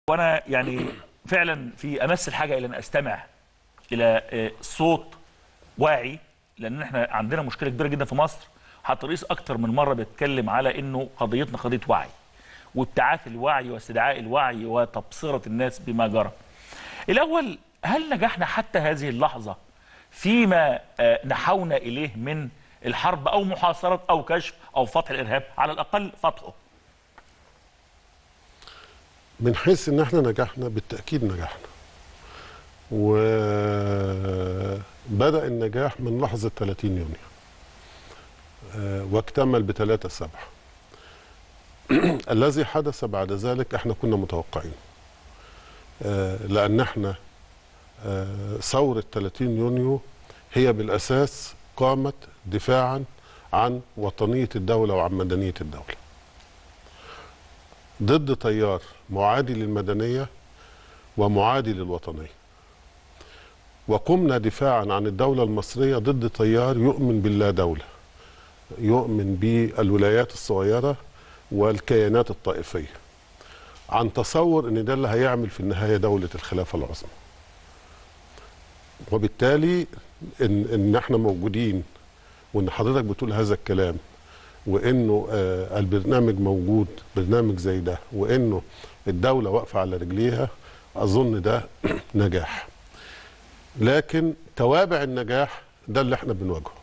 وانا يعني فعلا في امس الحاجه الى ان استمع الى آه، صوت واعي لان احنا عندنا مشكله كبيره جدا في مصر حتى الرئيس اكتر من مره بيتكلم على انه قضيتنا قضيه وعي وابتعاث الوعي واستدعاء الوعي وتبصره الناس بما جرى. الاول هل نجحنا حتى هذه اللحظه فيما آه، نحونا اليه من الحرب او محاصره او كشف او فتح الارهاب على الاقل فتحه من حيث ان احنا نجحنا بالتاكيد نجحنا وبدا النجاح من لحظه 30 يونيو آه، واكتمل ب 3 7 الذي حدث بعد ذلك احنا كنا متوقعين لان احنا آه، ثوره 30 يونيو هي بالاساس قامت دفاعا عن وطنيه الدوله وعن مدنيه الدوله ضد تيار معادي للمدنيه ومعادي للوطنيه وقمنا دفاعا عن الدوله المصريه ضد تيار يؤمن باللا دوله يؤمن بالولايات الصغيره والكيانات الطائفيه عن تصور ان ده اللي هيعمل في النهايه دوله الخلافه العظمى وبالتالي ان ان احنا موجودين وان حضرتك بتقول هذا الكلام وانه آه البرنامج موجود برنامج زي ده وانه الدوله واقفه على رجليها اظن ده نجاح لكن توابع النجاح ده اللي احنا بنواجهه